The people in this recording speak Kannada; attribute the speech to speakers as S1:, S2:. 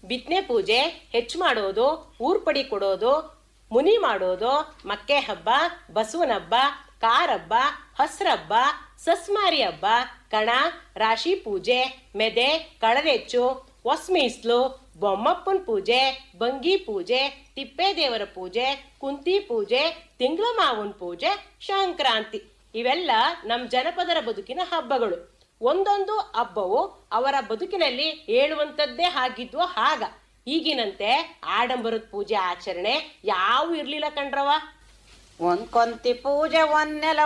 S1: ಬಿತ್ತನೆ ಪೂಜೆ ಹೆಚ್ಚು ಮಾಡೋದು ಊರ್ಪಡಿ ಕೊಡೋದು ಮುನಿ ಮಾಡೋದು ಮಕ್ಕೆ ಹಬ್ಬ ಬಸವನ ಹಬ್ಬ ಕಾರ್ ಹಬ್ಬ ಹಸ್ರಬ್ಬ ಸಸ್ಮಾರಿ ಹಬ್ಬ ಕಣ ರಾಶಿ ಪೂಜೆ ಮೆದೆ ಕಳರೆಚ್ಚು ಒಸ್ಮೀಸ್ಲು ಬೊಮ್ಮಪ್ಪನ ಪೂಜೆ ಬಂಗಿ ಪೂಜೆ ತಿಪ್ಪೇದೇವರ ಪೂಜೆ ಕುಂತಿ ಪೂಜೆ ತಿಂಗಳ ಮಾವನ ಪೂಜೆ ಸಂಕ್ರಾಂತಿ ಇವೆಲ್ಲ ನಮ್ಮ ಜನಪದರ ಬದುಕಿನ ಹಬ್ಬಗಳು ಒಂದೊಂದು ಹಬ್ಬವು ಅವರ ಬದುಕಿನಲ್ಲಿ ಹೇಳುವಂಥದ್ದೇ ಆಗಿದ್ವೋ ಹಾಗ ಈಗಿನಂತೆ ಆಡಂಬರದ ಪೂಜೆ ಆಚರಣೆ ಯಾವ ಇರ್ಲಿಲ್ಲ ಕಣ್ರವ
S2: ಒಂದ್ ಕೊಂತಿ ಪೂಜೆ ಒಂದ್ ನೆಲ